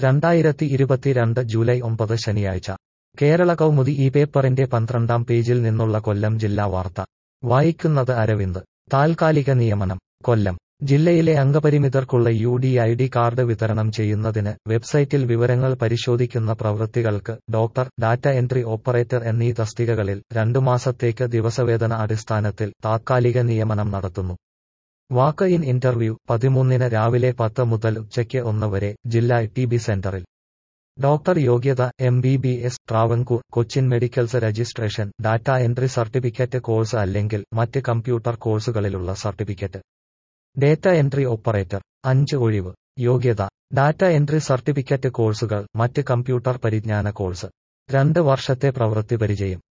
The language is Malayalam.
രണ്ടായിരത്തി ഇരുപത്തിരണ്ട് ജൂലൈ ഒമ്പത് ശനിയാഴ്ച കേരള കൗമുദി ഈ പേപ്പറിന്റെ പന്ത്രണ്ടാം പേജിൽ നിന്നുള്ള കൊല്ലം ജില്ലാ വാർത്ത വായിക്കുന്നത് അരവിന്ദ് താൽക്കാലിക നിയമനം കൊല്ലം ജില്ലയിലെ അംഗപരിമിതർക്കുള്ള U D I D card വിതരണം ചെയ്യുന്നതിന് വെബ്സൈറ്റിൽ വിവരങ്ങൾ പരിശോധിക്കുന്ന പ്രവൃത്തികൾക്ക് ഡോക്ടർ ഡാറ്റ എൻട്രി ഓപ്പറേറ്റർ എന്നീ തസ്തികകളിൽ രണ്ടു മാസത്തേക്ക് ദിവസവേതന അടിസ്ഥാനത്തിൽ താത്കാലിക നിയമനം നടത്തുന്നു വാക്ക് ഇൻ ഇന്റർവ്യൂ പതിമൂന്നിന് രാവിലെ പത്ത് മുതൽ ഉച്ചയ്ക്ക് ഒന്ന് വരെ ജില്ലാ ടി ബി സെന്ററിൽ ഡോക്ടർ യോഗ്യത M B B S Travancore Cochin medicals registration data entry certificate course അല്ലെങ്കിൽ മറ്റ് കമ്പ്യൂട്ടർ കോഴ്സുകളിലുള്ള സർട്ടിഫിക്കറ്റ് ഡേറ്റ എൻട്രി ഓപ്പറേറ്റർ അഞ്ച് ഒഴിവ് യോഗ്യത ഡാറ്റ എൻട്രി സർട്ടിഫിക്കറ്റ് കോഴ്സുകൾ മറ്റ് കമ്പ്യൂട്ടർ പരിജ്ഞാന കോഴ്സ് രണ്ട് വർഷത്തെ പ്രവൃത്തി പരിചയം